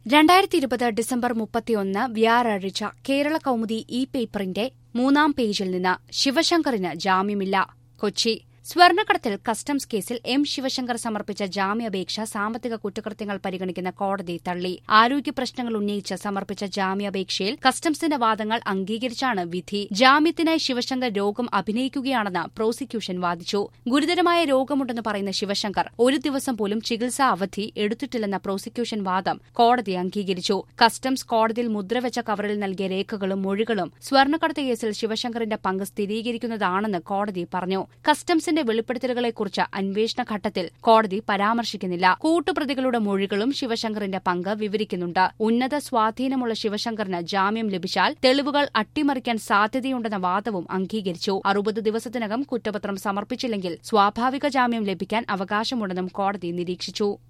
രണ്ടായിരത്തി ഇരുപത് ഡിസംബർ മുപ്പത്തിയൊന്ന് വ്യാഴാഴ്ച കേരള കൗമുദി ഇ പേപ്പറിന്റെ മൂന്നാം പേജിൽ നിന്ന് ശിവശങ്കറിന് ജാമ്യമില്ല കൊച്ചി സ്വർണ്ണക്കടത്തിൽ കസ്റ്റംസ് കേസിൽ എം ശിവശങ്കർ സമർപ്പിച്ച ജാമ്യാപേക്ഷ സാമ്പത്തിക കുറ്റകൃത്യങ്ങൾ പരിഗണിക്കുന്ന കോടതി തള്ളി ആരോഗ്യ പ്രശ്നങ്ങൾ ഉന്നയിച്ച് സമർപ്പിച്ച ജാമ്യാപേക്ഷയിൽ കസ്റ്റംസിന്റെ വാദങ്ങൾ അംഗീകരിച്ചാണ് വിധി ജാമ്യത്തിനായി ശിവശങ്കർ രോഗം അഭിനയിക്കുകയാണെന്ന് പ്രോസിക്യൂഷൻ വാദിച്ചു ഗുരുതരമായ രോഗമുണ്ടെന്ന് പറയുന്ന ശിവശങ്കർ ഒരു ദിവസം പോലും ചികിത്സാ അവധി എടുത്തിട്ടില്ലെന്ന പ്രോസിക്യൂഷൻ വാദം കോടതി അംഗീകരിച്ചു കസ്റ്റംസ് കോടതിയിൽ മുദ്രവെച്ച കവറിൽ നൽകിയ രേഖകളും മൊഴികളും സ്വർണ്ണക്കടത്ത് കേസിൽ ശിവശങ്കറിന്റെ പങ്ക് സ്ഥിരീകരിക്കുന്നതാണെന്ന് കോടതി പറഞ്ഞു കസ്റ്റംസിന്റെ വെളിപ്പെടുത്തലുകളെക്കുറിച്ച് അന്വേഷണ ഘട്ടത്തിൽ കോടതി പരാമർശിക്കുന്നില്ല കൂട്ടുപ്രതികളുടെ മൊഴികളും ശിവശങ്കറിന്റെ പങ്ക് വിവരിക്കുന്നുണ്ട് ഉന്നത സ്വാധീനമുള്ള ശിവശങ്കറിന് ജാമ്യം ലഭിച്ചാൽ തെളിവുകൾ അട്ടിമറിക്കാൻ സാധ്യതയുണ്ടെന്ന വാദവും അംഗീകരിച്ചു അറുപത് ദിവസത്തിനകം കുറ്റപത്രം സമർപ്പിച്ചില്ലെങ്കിൽ സ്വാഭാവിക ജാമ്യം ലഭിക്കാൻ അവകാശമുണ്ടെന്നും കോടതി നിരീക്ഷിച്ചു